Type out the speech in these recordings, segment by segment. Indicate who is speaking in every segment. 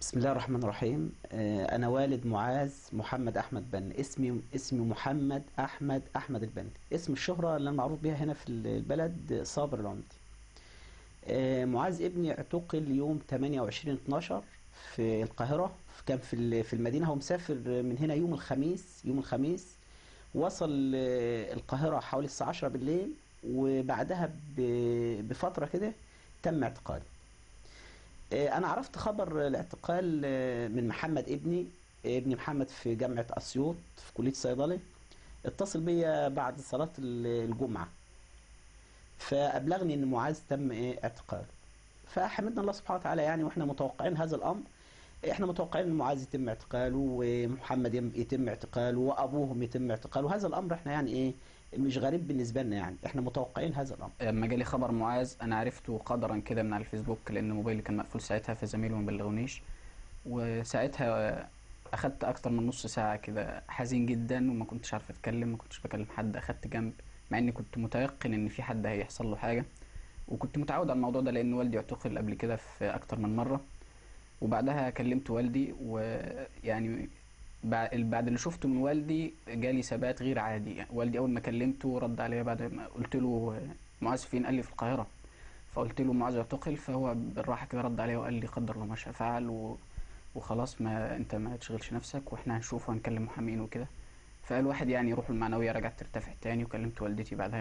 Speaker 1: بسم الله الرحمن الرحيم آه، أنا والد معاذ محمد أحمد بن اسمي اسمي محمد أحمد أحمد البن اسم الشهرة اللي أنا معروف بيها هنا في البلد صابر العمدي آه، معاذ ابني اعتقل يوم 28 12 في القاهرة كان في ال- في المدينة هو مسافر من هنا يوم الخميس يوم الخميس وصل آه، القاهرة حوالي الساعة 10 بالليل وبعدها ب- بفترة كده تم اعتقاله آه، انا عرفت خبر الاعتقال آه، من محمد ابني ابني محمد في جامعة اسيوط في كلية الصيدلة اتصل بيا بعد صلاة ال- الجمعة فابلغني ان معاذ تم ايه اعتقاله فحمدنا الله سبحانه وتعالى يعني واحنا متوقعين هذا الامر احنا متوقعين ان معاذ يتم اعتقاله ومحمد يم- يتم اعتقاله وابوهم يتم اعتقاله هذا الامر احنا يعني ايه مش غريب بالنسبة لنا يعني احنا متوقعين هذا الامر
Speaker 2: لما جالي خبر معاذ انا عرفته قدرا كده من على الفيسبوك لان موبايلي كان مقفول ساعتها فزمايلي ما بلغونيش وساعتها اخدت اكتر من نص ساعه كده حزين جدا وما كنتش عارف اتكلم ما كنتش بكلم حد اخدت جنب مع اني كنت متيقن ان في حد هيحصل له حاجه وكنت متعود على الموضوع ده لان والدي اعتقل قبل كده في اكتر من مره وبعدها كلمت والدي ويعني بع- بعد اللي شفته من والدي جالي ثبات غير عادي يعني والدي اول ما كلمته رد عليا بعد ما قلت له معاذ فين قال لي في القاهره فقلت له معاذ اعتقل فهو بالراحه كده رد عليا وقال لي قدر الله ما شاء فعل و... وخلاص ما انت ما تشغلش نفسك واحنا هنشوف وهنكلم محامين وكده فقال واحد يعني روحه المعنويه رجعت ترتفع تاني وكلمت والدتي بعدها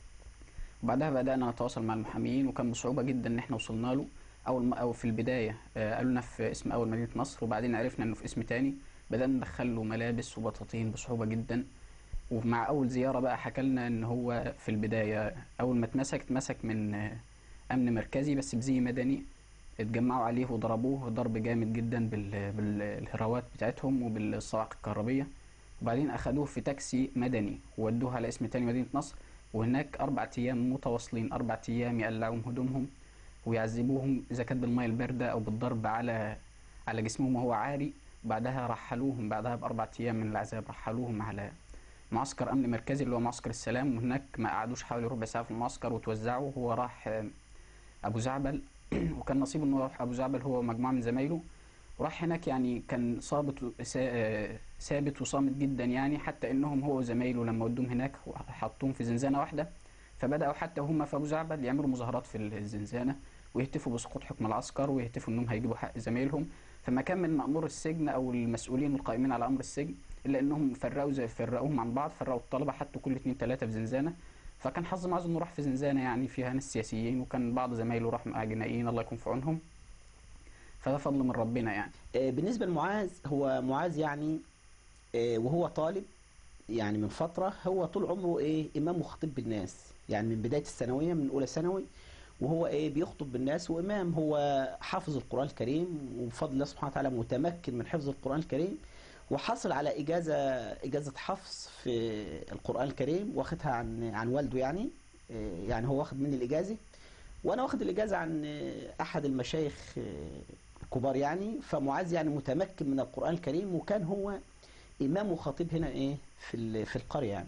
Speaker 2: وبعدها بدأنا نتواصل مع المحامين وكان بصعوبة جدا إن إحنا وصلنا له أول ما أو في البداية آه، قالوا لنا في اسم أول مدينة نصر وبعدين عرفنا إنه في اسم تاني بدأنا ندخل له ملابس وبطاطين بصعوبة جدا ومع أول زيارة بقى حكى لنا إن هو في البداية أول ما اتمسك اتمسك من آه، أمن مركزي بس بزي مدني اتجمعوا عليه وضربوه ضرب جامد جدا بال- بالهراوات بتاعتهم وبالصواعق الكهربية وبعدين أخدوه في تاكسي مدني وودوه على اسم تاني مدينة نصر وهناك أربع أيام متواصلين أربع أيام يقلعوهم هدومهم ويعذبوهم إذا كانت بالمية الباردة أو بالضرب على على جسمهم وهو عاري بعدها رحلوهم بعدها بأربع أيام من العذاب رحلوهم على معسكر أمن مركزي اللي هو معسكر السلام وهناك ما قعدوش حوالي ربع ساعة في المعسكر وتوزعوا هو راح آه، أبو زعبل وكان نصيبه إنه راح أبو زعبل هو ومجموعة من زمايله وراح هناك يعني كان صابت و- سا- آه، ثابت وصامت جدا يعني حتى انهم هو وزمايله لما ودوهم هناك حطوهم في زنزانه واحده فبداوا حتى هم في ابو زعبل يعملوا مظاهرات في الزنزانه ويهتفوا بسقوط حكم العسكر ويهتفوا انهم هيجيبوا حق زمايلهم فما كان من مأمور السجن او المسؤولين القائمين على امر السجن الا انهم فرقوا زي فرقوهم عن بعض فرقوا الطلبه حطوا كل اتنين تلاته في زنزانه فكان حظ معاذ انه راح في زنزانه يعني فيها ناس سياسيين وكان بعض زمايله راح مع جنائيين الله يكون في عونهم فده فضل من ربنا يعني
Speaker 1: آه، بالنسبة لمعاذ هو معاذ يعني آه، وهو طالب يعني من فترة هو طول عمره ايه امام وخطيب بالناس يعني من بداية الثانوية من اولى ثانوي وهو ايه بيخطب بالناس وامام هو حافظ القرآن الكريم وبفضل الله سبحانه وتعالى متمكن من حفظ القرآن الكريم وحصل على اجازة اجازة حفظ في القرآن الكريم واخدها عن عن والده يعني آه، يعني هو واخد مني الاجازة وانا واخد الاجازة عن آه، احد المشايخ آه، الكبار يعني فمعاذ يعني متمكن من القرآن الكريم وكان هو إمام وخطيب هنا إيه في ال- في القرية يعني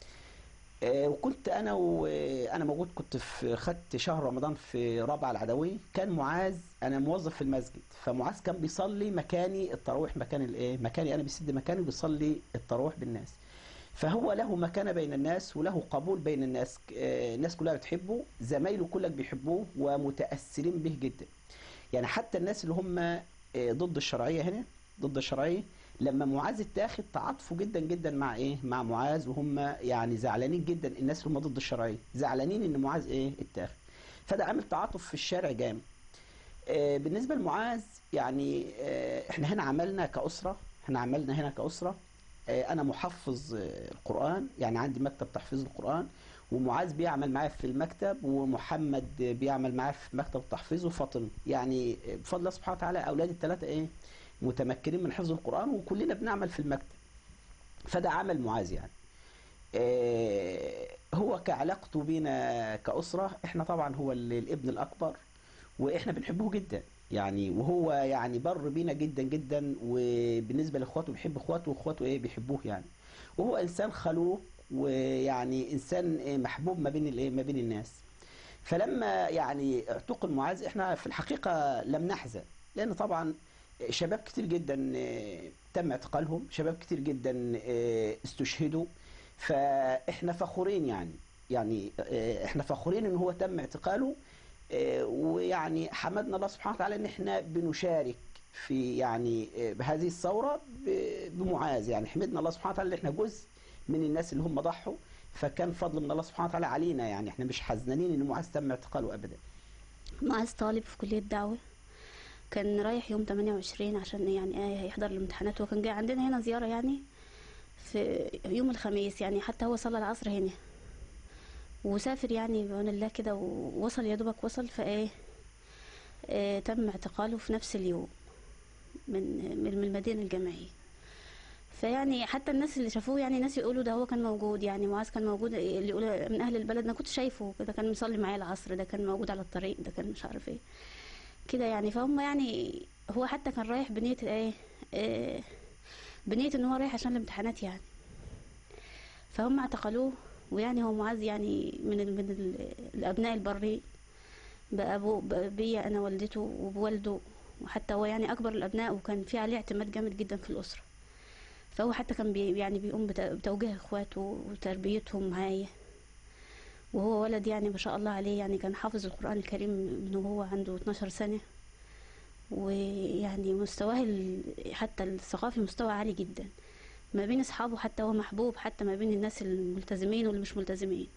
Speaker 1: آه، وكنت أنا وأنا موجود كنت في خدت شهر رمضان في رابعة العدوية كان معاذ أنا موظف في المسجد فمعاذ كان بيصلي مكاني التراويح مكان الإيه مكاني أنا بيسد مكاني بيصلي التراويح بالناس فهو له مكانة بين الناس وله قبول بين الناس آه، الناس كلها بتحبه زمايله كلك بيحبوه ومتأثرين به جدا يعني حتى الناس اللي هم آه، ضد الشرعية هنا ضد الشرعية لما معاذ اتاخد تعاطفوا جدا جدا مع ايه مع معاذ وهم يعني زعلانين جدا الناس اللي هم ضد الشرعية زعلانين ان معاذ ايه اتاخد فده عامل تعاطف في الشارع جامد آه، بالنسبة لمعاذ يعني آه، احنا هنا عملنا كأسرة احنا عملنا هنا كأسرة آه، انا محفظ آه، القرآن يعني عندي مكتب تحفيظ القرآن ومعاذ بيعمل معايا في المكتب ومحمد بيعمل معايا في مكتب التحفيظ وفاطمه يعني بفضل الله سبحانه وتعالى اولادي الثلاثه ايه متمكنين من حفظ القرآن وكلنا بنعمل في المكتب فده عمل معاذ يعني آه، هو كعلاقته بينا كأسرة احنا طبعا هو ال- الابن الأكبر واحنا بنحبه جدا يعني وهو يعني بر بينا جدا جدا وبالنسبة لاخواته بيحب اخواته واخواته ايه بيحبوه يعني وهو انسان خلوق ويعني انسان إيه محبوب ما بين الايه ما بين الناس فلما يعني اعتقل معاذ احنا في الحقيقة لم نحزن لان طبعا شباب كتير جدا آه، تم اعتقالهم شباب كتير جدا آه، استشهدوا فاحنا فخورين يعني يعني آه، احنا فخورين ان هو تم اعتقاله آه، ويعني حمدنا الله سبحانه وتعالى ان احنا بنشارك في يعني آه، بهذه الثوره ب- بمعاذ يعني حمدنا الله سبحانه وتعالى ان احنا جزء من الناس اللي هم ضحوا فكان فضل من الله سبحانه وتعالى علينا يعني احنا مش حزنانين ان معاذ تم اعتقاله ابدا
Speaker 3: معاذ طالب في كلية دعوة كان رايح يوم 28 عشان يعني ايه هيحضر الامتحانات وكان جاي عندنا هنا زيارة يعني في يوم الخميس يعني حتى هو صلى العصر هنا وسافر يعني بعون الله كده ووصل يا دوبك وصل فايه آه تم اعتقاله في نفس اليوم من من من المدينة الجامعية فيعني حتى الناس اللي شافوه يعني ناس يقولوا ده هو كان موجود يعني معاذ كان موجود اللي يقول من اهل البلد انا كنت شايفه ده كان مصلي معايا العصر ده كان موجود على الطريق ده كان مش عارف ايه كده يعني فهم يعني هو حتى كان رايح بنية ايه آه، بنية ان هو رايح عشان الامتحانات يعني فهم اعتقلوه ويعني هو معاذ يعني من ال من ال الابناء البريء بأبوه بيا انا والدته وبوالده وحتى هو يعني اكبر الابناء وكان في عليه اعتماد جامد جدا في الاسره فهو حتى كان بي يعني بيقوم بت- بتوجيه اخواته وتربيتهم معايا وهو ولد يعني ما شاء الله عليه يعني كان حافظ القرآن الكريم من وهو عنده 12 سنة ويعني مستواه ال- حتى الثقافي مستوى عالي جدا ما بين اصحابه حتى هو محبوب حتى ما بين الناس الملتزمين واللي مش ملتزمين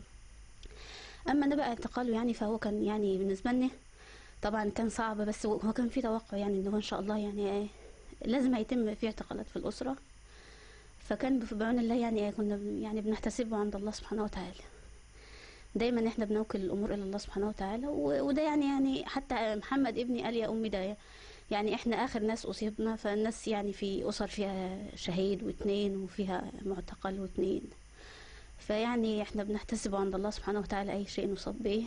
Speaker 3: اما انا بقى اعتقاله يعني فهو كان يعني بالنسبه لنا طبعا كان صعب بس هو كان في توقع يعني ان هو ان شاء الله يعني ايه لازم هيتم في اعتقالات في الاسره فكان بف- بعون الله يعني ايه كنا بن- يعني بنحتسبه عند الله سبحانه وتعالى دايما احنا بنوكل الامور الى الله سبحانه وتعالى و- وده يعني يعني حتى محمد ابني قال يا امي ده يعني احنا اخر ناس اصيبنا فالناس يعني في اسر فيها شهيد واثنين وفيها معتقل واثنين فيعني احنا بنحتسب عند الله سبحانه وتعالى اي شيء نصاب به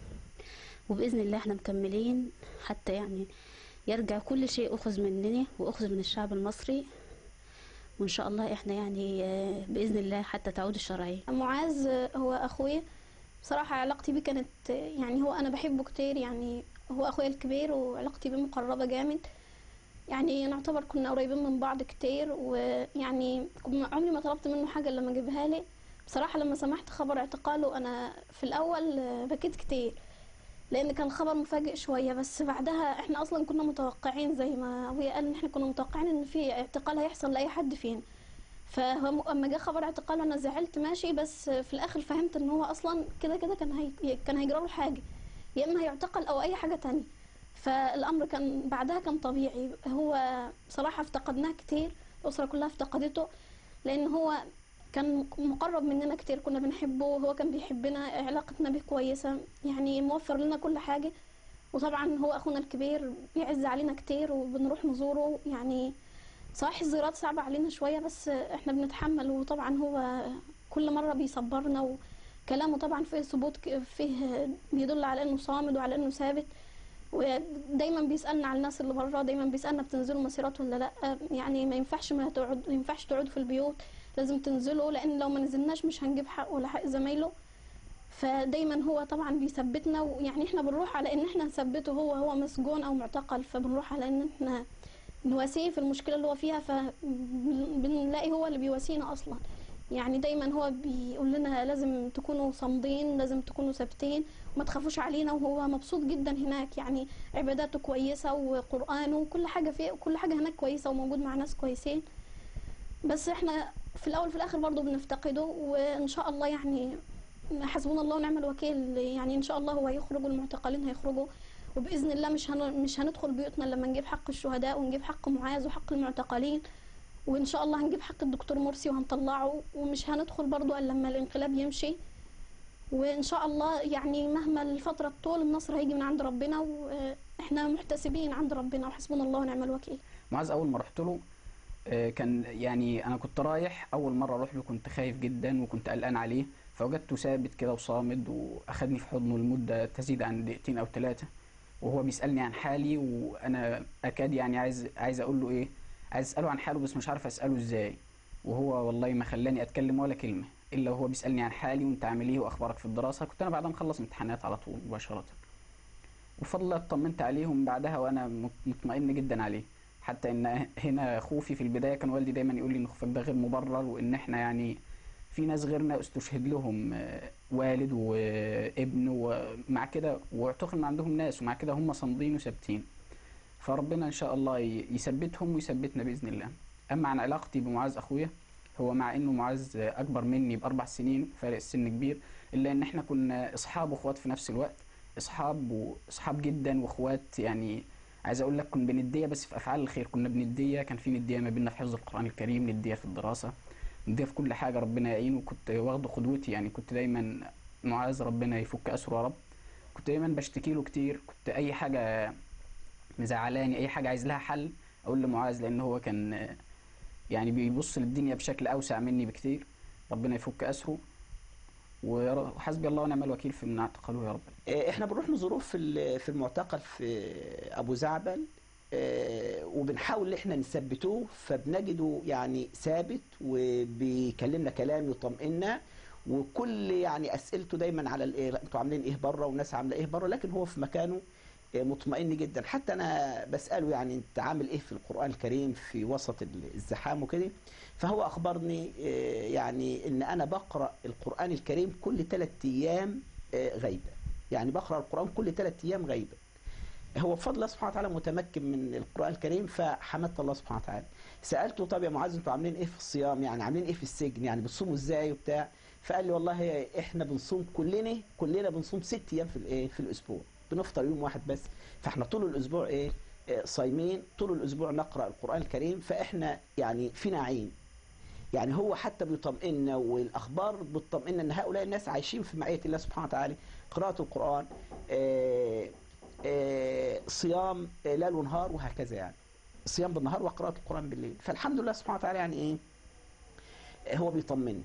Speaker 3: وباذن الله احنا مكملين حتى يعني يرجع كل شيء اخذ مننا واخذ من الشعب المصري وان شاء الله احنا يعني آه، باذن الله حتى تعود الشرعيه
Speaker 4: معاذ هو اخويا بصراحة علاقتي بيه كانت يعني هو انا بحبه كتير يعني هو اخويا الكبير وعلاقتي بيه مقربة جامد يعني نعتبر كنا قريبين من بعض كتير ويعني عمري ما طلبت منه حاجة إلا لما جابها لي بصراحة لما سمعت خبر اعتقاله انا في الاول بكيت كتير لان كان الخبر مفاجئ شوية بس بعدها احنا اصلا كنا متوقعين زي ما ابويا قال ان احنا كنا متوقعين ان في اعتقال هيحصل لاي حد فينا فهو اما جه خبر اعتقاله انا زعلت ماشي بس في الاخر فهمت ان هو اصلا كده كده كان هي... كان هيجرى له حاجه يا اما هيعتقل او اي حاجه تانية فالامر كان بعدها كان طبيعي هو بصراحه افتقدناه كتير الاسره كلها افتقدته لان هو كان مقرب مننا كتير كنا بنحبه وهو كان بيحبنا علاقتنا به كويسه يعني موفر لنا كل حاجه وطبعا هو اخونا الكبير بيعز علينا كتير وبنروح نزوره يعني صحيح الزيارات صعبة علينا شوية بس احنا بنتحمل وطبعا هو كل مرة بيصبرنا وكلامه طبعا فيه ثبوت ك- فيه بيدل على انه صامد وعلى انه ثابت ودايما بيسألنا على الناس اللي بره دايما بيسألنا بتنزلوا مسيرات ولا لا يعني ما ينفعش ما تقعد ما ينفعش تقعدوا في البيوت لازم تنزلوا لان لو ما نزلناش مش هنجيب حق ولا حق زمايله فدايما هو طبعا بيثبتنا ويعني احنا بنروح على ان احنا نثبته هو هو مسجون او معتقل فبنروح على ان احنا نواسيه في المشكلة اللي هو فيها فبنلاقي هو اللي بيواسينا أصلا يعني دايما هو بيقول لنا لازم تكونوا صامدين لازم تكونوا ثابتين وما تخافوش علينا وهو مبسوط جدا هناك يعني عباداته كويسة وقرآنه وكل حاجة فيه كل حاجة هناك كويسة وموجود مع ناس كويسين بس احنا في الأول في الآخر برضه بنفتقده وإن شاء الله يعني حسبنا الله ونعم الوكيل يعني إن شاء الله هو هيخرج والمعتقلين هيخرجوا وباذن الله مش هن... مش هندخل بيوتنا لما نجيب حق الشهداء ونجيب حق معاذ وحق المعتقلين وان شاء الله هنجيب حق الدكتور مرسي وهنطلعه ومش هندخل برضو الا لما الانقلاب يمشي وان شاء الله يعني مهما الفتره تطول النصر هيجي من عند ربنا واحنا محتسبين عند ربنا وحسبنا الله ونعم الوكيل
Speaker 2: معاذ اول ما رحت له آه، كان يعني انا كنت رايح اول مره اروح له كنت خايف جدا وكنت قلقان عليه فوجدته ثابت كده وصامد واخدني في حضنه لمده تزيد عن دقيقتين او ثلاثه وهو بيسالني عن حالي وانا اكاد يعني عايز عايز اقول له ايه عايز اساله عن حاله بس مش عارف اساله ازاي وهو والله ما خلاني اتكلم ولا كلمه الا وهو بيسالني عن حالي وانت عامل ايه واخبارك في الدراسه كنت انا بعد ما اخلص امتحانات على طول مباشره وبفضل الله اطمنت عليه ومن بعدها وانا مط- مطمئن جدا عليه حتى ان هنا خوفي في البدايه كان والدي دايما يقول لي ان خوفك ده غير مبرر وان احنا يعني في ناس غيرنا استشهد لهم آه، والد وابن ومع كده واعتقد ان عندهم ناس ومع كده هم صامدين وثابتين فربنا ان شاء الله ي- يثبتهم ويثبتنا باذن الله اما عن علاقتي بمعاذ اخويا هو مع انه معاذ اكبر مني باربع سنين فارق السن كبير الا ان احنا كنا اصحاب واخوات في نفس الوقت اصحاب واصحاب جدا واخوات يعني عايز اقول لك كنا بنديه بس في افعال الخير كنا بنديه كان في نديه ما بيننا في حفظ القران الكريم نديه في الدراسه نديه في كل حاجه ربنا يعينه كنت واخده قدوتي يعني كنت دايما معاذ ربنا يفك اسره يا رب كنت دايما بشتكي له كتير كنت اي حاجه مزعلاني اي حاجه عايز لها حل اقول لمعاذ لان هو كان يعني بيبص للدنيا بشكل اوسع مني بكتير ربنا يفك اسره ور- وحسبي الله ونعم الوكيل في من اعتقلوه يا رب
Speaker 1: آه، احنا بنروح نزوروه في ال- في المعتقل في ابو زعبل آه، وبنحاول ان احنا نثبتوه فبنجده يعني ثابت وبيكلمنا كلام يطمئننا وكل يعني اسئلته دايما على الايه لا، انتوا عاملين ايه بره والناس عامله ايه بره لكن هو في مكانه آه، مطمئن جدا حتى انا بساله يعني انت عامل ايه في القران الكريم في وسط ال- الزحام وكده فهو اخبرني آه، يعني ان انا بقرا القران الكريم كل ثلاث ايام آه، غيبه يعني بقرا القران كل ثلاث ايام غيبه هو بفضل الله سبحانه وتعالى متمكن من القران الكريم فحمدت الله سبحانه وتعالى سالته طب يا معاذ انتوا عاملين ايه في الصيام يعني عاملين ايه في السجن يعني بتصوموا ازاي وبتاع فقال لي والله احنا بنصوم كلنا كلنا بنصوم ست ايام في الايه في الاسبوع بنفطر يوم واحد بس فاحنا طول الاسبوع ايه آه، صايمين طول الاسبوع نقرا القران الكريم فاحنا يعني في نعيم يعني هو حتى بيطمئننا والاخبار بتطمئننا ان هؤلاء الناس عايشين في معيه الله سبحانه وتعالى قراءه القران آه، آه، صيام آه، ليل ونهار وهكذا يعني صيام بالنهار وقراءه القران بالليل فالحمد لله سبحانه وتعالى يعني ايه آه، هو بيطمني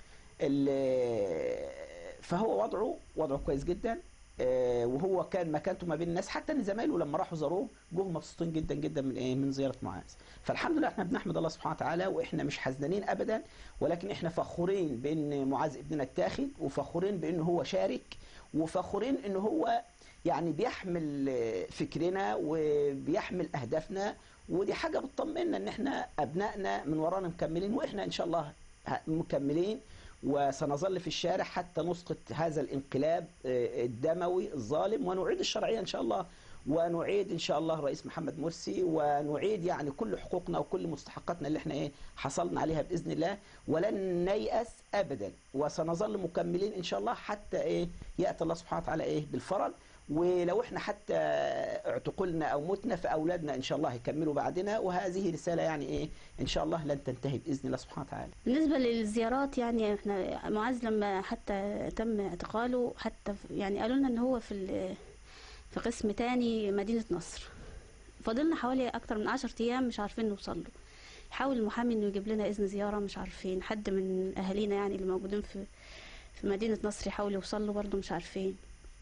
Speaker 1: ال- فهو وضعه وضعه كويس جدا آه، وهو كان مكانته ما بين الناس حتى ان زمايله لما راحوا زاروه جوه مبسوطين جدا جدا من ايه من زياره معاذ فالحمد لله احنا بنحمد الله سبحانه وتعالى واحنا مش حزنانين ابدا ولكن احنا فخورين بان معاذ ابننا اتاخد وفخورين بان هو شارك وفخورين ان هو يعني بيحمل آه، فكرنا وبيحمل اهدافنا ودي حاجه بتطمنا ان احنا ابنائنا من ورانا مكملين واحنا ان شاء الله ه- مكملين وسنظل في الشارع حتى نسقط هذا الانقلاب آه، الدموي الظالم ونعيد الشرعيه ان شاء الله ونعيد ان شاء الله الرئيس محمد مرسي ونعيد يعني كل حقوقنا وكل مستحقاتنا اللي احنا ايه حصلنا عليها باذن الله ولن نيأس ابدا وسنظل مكملين ان شاء الله حتى ايه ياتي الله سبحانه وتعالى ايه بالفرج ولو احنا حتى اعتقلنا او متنا فاولادنا ان شاء الله يكملوا بعدنا وهذه رساله يعني ايه ان شاء الله لن تنتهي باذن الله سبحانه وتعالى
Speaker 3: بالنسبة للزيارات يعني احنا معاذ لما حتى تم اعتقاله حتى في- يعني قالوا لنا ان هو في ال- في قسم تاني مدينة نصر فضلنا حوالي اكتر من عشر ايام مش عارفين نوصل له حاول المحامي انه يجيب لنا اذن زيارة مش عارفين حد من اهالينا يعني اللي موجودين في في مدينة نصر يحاول يوصل له برضه مش عارفين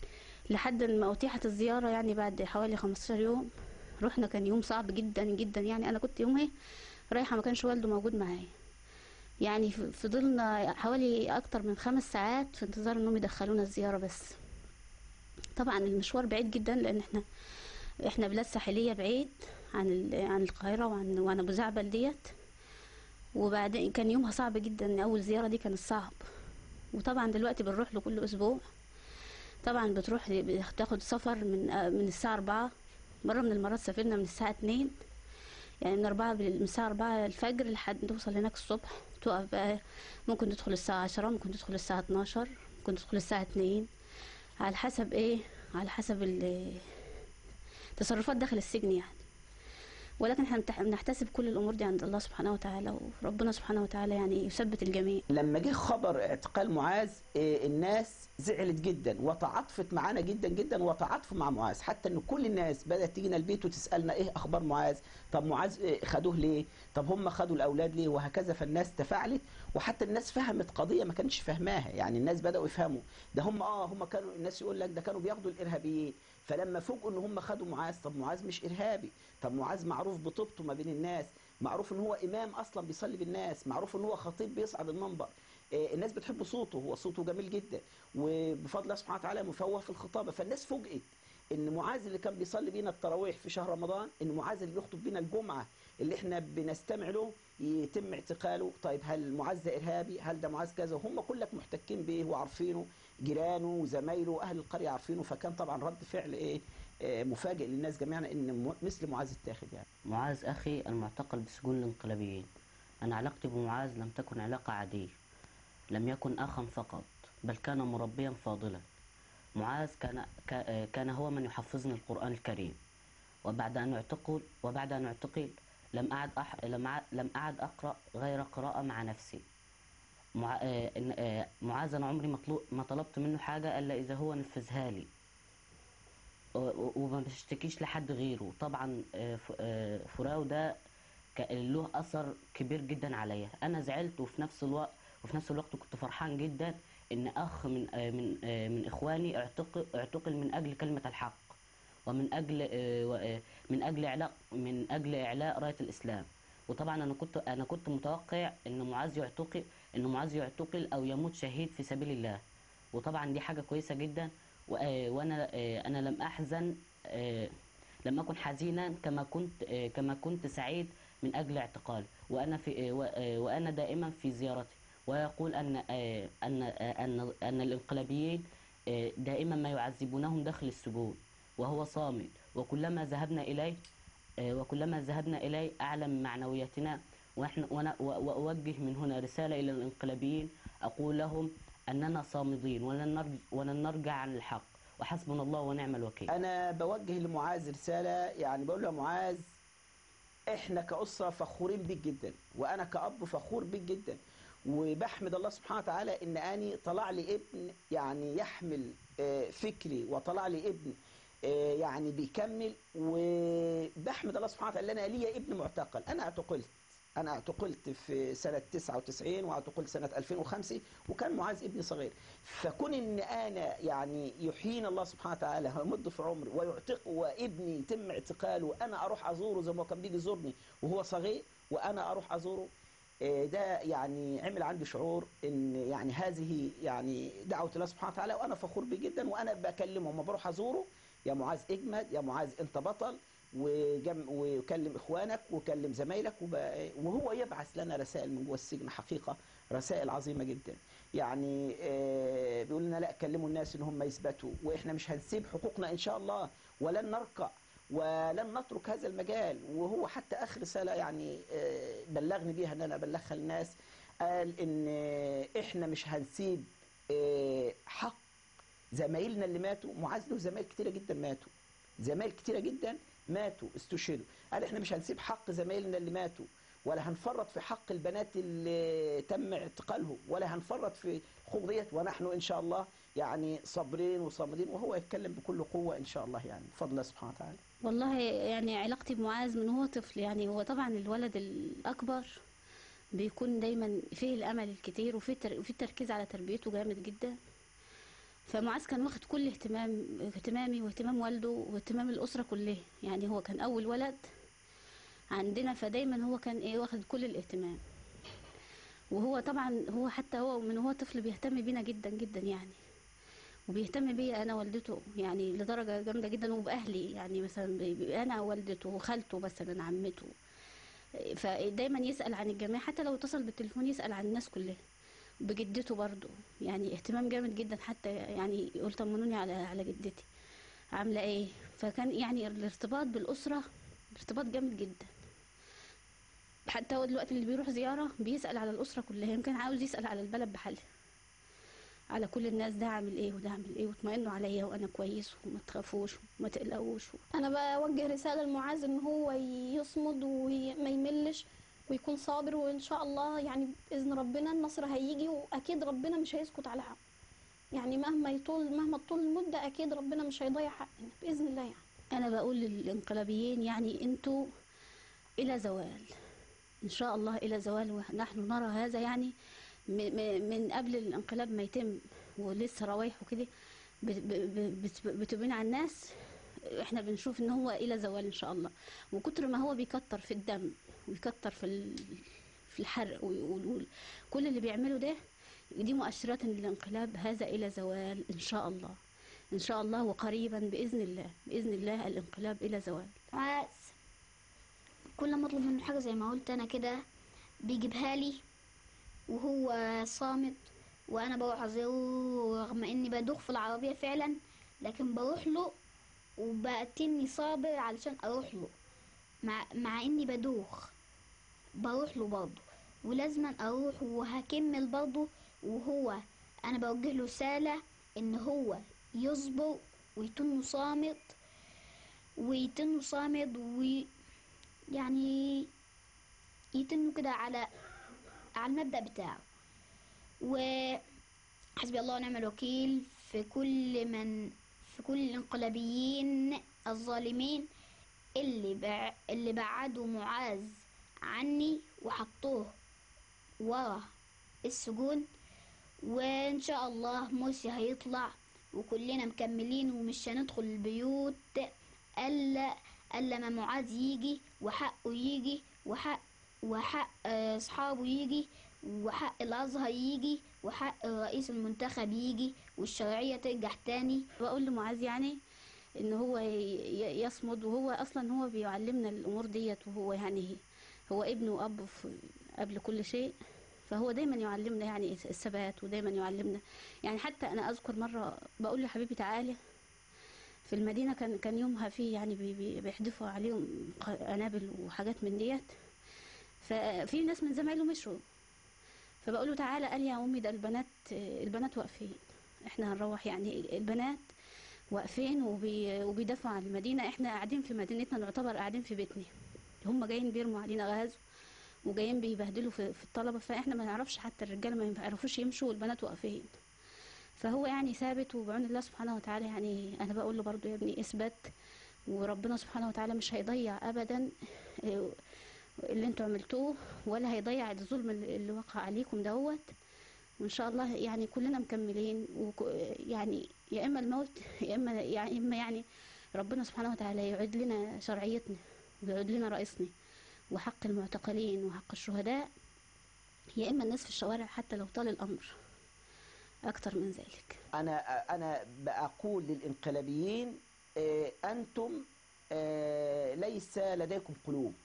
Speaker 3: لحد ما اتيحت الزيارة يعني بعد حوالي 15 يوم رحنا كان يوم صعب جدا جدا يعني انا كنت يومها رايحة ما كانش والده موجود معايا يعني ف- فضلنا حوالي اكتر من خمس ساعات في انتظار انهم يدخلونا الزيارة بس طبعا المشوار بعيد جدا لان احنا احنا بلاد ساحلية بعيد عن ال- عن القاهرة وعن وعن ابو زعبل ديت وبعدين كان يومها صعب جدا اول زيارة دي كانت صعب وطبعا دلوقتي بنروح له كل اسبوع طبعا بتروح بتاخد سفر من من الساعة أربعة مرة من المرات سافرنا من الساعة اتنين يعني من أربعة بال- من الساعة أربعة الفجر لحد توصل هناك الصبح تقف بقى ممكن تدخل الساعة عشرة ممكن تدخل الساعة اتناشر ممكن تدخل الساعة اتنين على حسب ايه على حسب ال- تصرفات داخل السجن يعني ولكن احنا بنتح- بنحتسب كل الأمور دي عند الله سبحانه وتعالى وربنا سبحانه وتعالى يعني يثبت الجميع
Speaker 1: لما جه خبر اعتقال معاذ آه، الناس زعلت جدا وتعاطفت معانا جدا جدا وتعاطفوا مع معاذ حتى ان كل الناس بدات تيجينا البيت وتسالنا ايه اخبار معاذ طب معاذ آه، خدوه ليه طب هم خدوا الاولاد ليه وهكذا فالناس تفاعلت وحتى الناس فهمت قضيه ما كانتش فاهماها يعني الناس بداوا يفهموا ده هم اه هم كانوا الناس يقول لك ده كانوا بياخدوا الارهابيين فلما فوجئوا ان هم خدوا معاذ طب معاذ مش ارهابي طب معاذ معروف بطيبته ما بين الناس معروف ان هو امام اصلا بيصلي بالناس معروف ان هو خطيب بيصعد المنبر آه، الناس بتحب صوته هو صوته جميل جدا وبفضل الله سبحانه وتعالى مفوه في الخطابه فالناس فوجئت ان معاذ اللي كان بيصلي بينا التراويح في شهر رمضان ان معاذ اللي بيخطب بينا الجمعه اللي احنا بنستمع له يتم اعتقاله طيب هل معاذ ده ارهابي هل ده معاذ كذا وهم كلك محتكين به وعارفينه جيرانه وزمايله اهل القريه عارفينه فكان طبعا رد فعل ايه آه، مفاجئ للناس جميعا ان م- مثل معاذ اتاخد يعني
Speaker 5: معاذ أخي المعتقل بسجون الانقلابيين أنا علاقتي بمعاذ لم تكن علاقة عادية لم يكن أخا فقط بل كان مربيا فاضلا معاذ كان كا- كان هو من يحفظني القرآن الكريم وبعد أن اعتقل وبعد أن اعتقل لم أعد أح... لم أعد... لم أعد أقرأ غير قراءة مع نفسي مع... آه، إن- آه، معاذ أنا عمري ما طلو... ما طلبت منه حاجة إلا إذا هو نفذها لي و- و- وما بشتكيش لحد غيره طبعا آه، ف- آه، فراو ده ك- له اثر كبير جدا عليا انا زعلت وفي نفس الوقت وفي نفس الوقت كنت فرحان جدا ان اخ من آه، من آه، من اخواني اعتقل اعتقل من اجل كلمه الحق ومن اجل آه، و- آه، من اجل اعلاء من اجل اعلاء رايه الاسلام وطبعا انا كنت انا كنت متوقع ان معاذ يعتقل ان معاذ يعتقل او يموت شهيد في سبيل الله وطبعا دي حاجه كويسه جدا و- آه، وانا آه، انا لم احزن آه، لم اكن حزينا كما كنت آه، كما كنت سعيد من اجل اعتقالي وانا في آه، و- آه، وانا دائما في زيارتي ويقول ان آه، ان آه، ان ان الانقلابيين آه، دائما ما يعذبونهم داخل السجون وهو صامت وكلما ذهبنا اليه آه، وكلما ذهبنا اليه اعلى من معنوياتنا ونحن وأنا- و- واوجه من هنا رساله الى الانقلابيين اقول لهم اننا صامدين ولن نرجع ولن نرجع عن الحق وحسبنا الله ونعم الوكيل
Speaker 1: انا بوجه لمعاذ رساله يعني بقول له يا معاذ احنا كاسره فخورين بيك جدا وانا كاب فخور بيك جدا وبحمد الله سبحانه وتعالى ان اني طلع لي ابن يعني يحمل آه، فكري وطلع لي ابن آه، يعني بيكمل وبحمد الله سبحانه وتعالى ان انا ليا ابن معتقل انا اعتقلت انا اعتقلت في سنه 99 واعتقلت سنه 2005 وكان معاذ ابني صغير فكون ان انا يعني يحيينا الله سبحانه وتعالى ويمد في عمري ويعتق وابني يتم اعتقاله وانا اروح ازوره زي ما هو كان بيجي يزورني وهو صغير وانا اروح ازوره آه، ده يعني عمل عندي شعور ان يعني هذه يعني دعوه الله سبحانه وتعالى وانا فخور بيه جدا وانا بكلمه لما بروح ازوره يا معاذ اجمد يا معاذ انت بطل وجم وكلم اخوانك وكلم زمايلك وب... وهو يبعث لنا رسائل من جوه السجن حقيقه رسائل عظيمه جدا يعني آه، بيقول لنا لا كلموا الناس ان هم يثبتوا واحنا مش هنسيب حقوقنا ان شاء الله ولن نركع ولن نترك هذا المجال وهو حتى اخر رساله يعني آه، بلغني بيها ان انا ابلغها للناس قال ان آه، احنا مش هنسيب آه، حق زمايلنا اللي ماتوا معاذ له زمايل كتيره جدا ماتوا زمايل كتيره جدا ماتوا استشهدوا قال احنا مش هنسيب حق زمايلنا اللي ماتوا ولا هنفرط في حق البنات اللي تم اعتقالهم ولا هنفرط في الحقوق ديت ونحن ان شاء الله يعني صابرين وصامدين وهو يتكلم بكل قوه ان شاء الله يعني بفضل الله سبحانه وتعالى
Speaker 3: والله يعني علاقتي بمعاذ من هو طفل يعني هو طبعا الولد الأكبر بيكون دايما فيه الأمل الكتير وفيه تر... وفيه التركيز على تربيته جامد جدا فمعاذ كان واخد كل اهتمام اهتمامي واهتمام والده واهتمام الأسرة كلها يعني هو كان أول ولد عندنا فدايما هو كان ايه واخد كل الاهتمام وهو طبعا هو حتى هو من هو طفل بيهتم بينا جدا جدا يعني وبيهتم بيا انا والدته يعني لدرجه جامده جدا وباهلي يعني مثلا بي- بي- انا والدته وخالته مثلا عمته فدايما يسال عن الجميع حتى لو اتصل بالتليفون يسال عن الناس كلها بجدته برضو يعني اهتمام جامد جدا حتى يعني يقول طمنوني على على جدتي عامله ايه فكان يعني الارتباط بالاسره ارتباط جامد جدا حتى هو دلوقتي اللي بيروح زياره بيسال على الاسره كلها يمكن عاوز يسال على البلد بحالها على كل الناس ده عامل ايه وده عامل ايه واطمئنوا عليا وانا كويس وما تخافوش وما تقلقوش
Speaker 4: انا بوجه رساله لمعاذ ان هو يصمد وما يملش ويكون صابر وان شاء الله يعني باذن ربنا النصر هيجي واكيد ربنا مش هيسكت على حقه يعني مهما يطول مهما تطول المده اكيد ربنا مش هيضيع حقنا باذن الله يعني
Speaker 3: انا بقول للانقلابيين يعني انتوا الى زوال ان شاء الله الى زوال ونحن نرى هذا يعني م- م- من قبل الانقلاب ما يتم ولسه روايح وكده ب- ب- بت- بتبين على الناس احنا بنشوف ان هو الى زوال ان شاء الله وكتر ما هو بيكتر في الدم ويكتر في ال- في الحرق ويقول كل اللي بيعمله ده دي مؤشرات ان الانقلاب هذا الى زوال ان شاء الله إن شاء الله وقريبا بإذن الله بإذن الله الانقلاب إلى زوال
Speaker 6: معاذ كل ما اطلب منه حاجه زي ما قلت انا كده بيجيبها لي وهو صامت وانا بروح ازوره رغم اني بدوخ في العربيه فعلا لكن بروح له وبأتني صابر علشان اروح له مع, مع اني بدوخ بروح له برضه ولازما اروح وهكمل برضه وهو انا بوجه له رساله ان هو يصبر ويتن صامت ويتن صامد وي يعني يتنوا كده على على المبدأ بتاعه وحسبي الله ونعم الوكيل في كل من في كل الانقلابيين الظالمين اللي بع... اللي بعدوا معاذ عني وحطوه ورا السجون وان شاء الله مرسي هيطلع وكلنا مكملين ومش هندخل البيوت الا الا ما معاذ يجي وحقه يجي وحق وحق آه، اصحابه يجي وحق الازهر يجي وحق الرئيس المنتخب يجي والشرعيه ترجع تاني
Speaker 3: بقول لمعاذ يعني ان هو ي- ي- يصمد وهو اصلا هو بيعلمنا الامور ديت وهو يعني هو ابن واب في- قبل كل شيء فهو دايما يعلمنا يعني الثبات ودايما يعلمنا يعني حتى انا اذكر مره بقول له حبيبي تعالى في المدينه كان كان يومها فيه يعني بي- بي- بيحدفوا عليهم ق- قنابل وحاجات من ديت ففي ناس من زمايله مشوا فبقول له تعالى قال يا امي ده البنات البنات واقفين احنا هنروح يعني البنات واقفين وبي وبيدافعوا عن المدينه احنا قاعدين في مدينتنا نعتبر قاعدين في بيتنا هم جايين بيرموا علينا غاز وجايين بيبهدلوا في, في الطلبه فاحنا ما نعرفش حتى الرجاله ما يعرفوش يمشوا والبنات واقفين فهو يعني ثابت وبعون الله سبحانه وتعالى يعني انا بقول له برضه يا ابني اثبت وربنا سبحانه وتعالى مش هيضيع ابدا اه، اللي انتوا عملتوه ولا هيضيع الظلم اللي اللي وقع عليكم دوت وان شاء الله يعني كلنا مكملين وك يعني يا اما الموت يا اما يا اما يعني ربنا سبحانه وتعالى يعيد لنا شرعيتنا ويعيد لنا رئيسنا وحق المعتقلين وحق الشهداء يا اما الناس في الشوارع حتى لو طال الامر اكتر من ذلك
Speaker 1: أنا أنا بقول للإنقلابيين آه، أنتم آه، ليس لديكم قلوب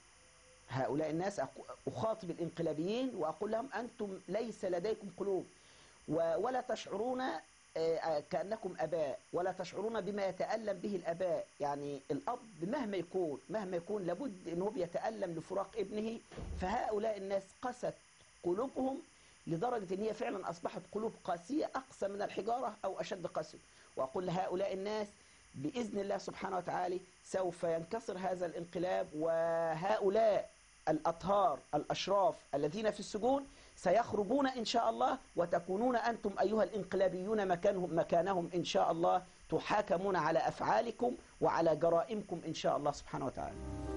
Speaker 1: هؤلاء الناس أق- أخاطب الإنقلابيين وأقول لهم أنتم ليس لديكم قلوب و- ولا تشعرون آه، كأنكم أباء ولا تشعرون بما يتألم به الأباء يعني الأب مهما يكون مهما يكون لابد أنه بيتألم لفراق ابنه فهؤلاء الناس قست قلوبهم لدرجة أن هي فعلا أصبحت قلوب قاسية أقسى من الحجارة أو أشد قسوة وأقول لهؤلاء الناس بإذن الله سبحانه وتعالى سوف ينكسر هذا الانقلاب وهؤلاء الأطهار الأشراف الذين في السجون سيخرجون إن شاء الله وتكونون أنتم أيها الانقلابيون مكانهم مكانهم إن شاء الله تحاكمون على أفعالكم وعلى جرائمكم إن شاء الله سبحانه وتعالى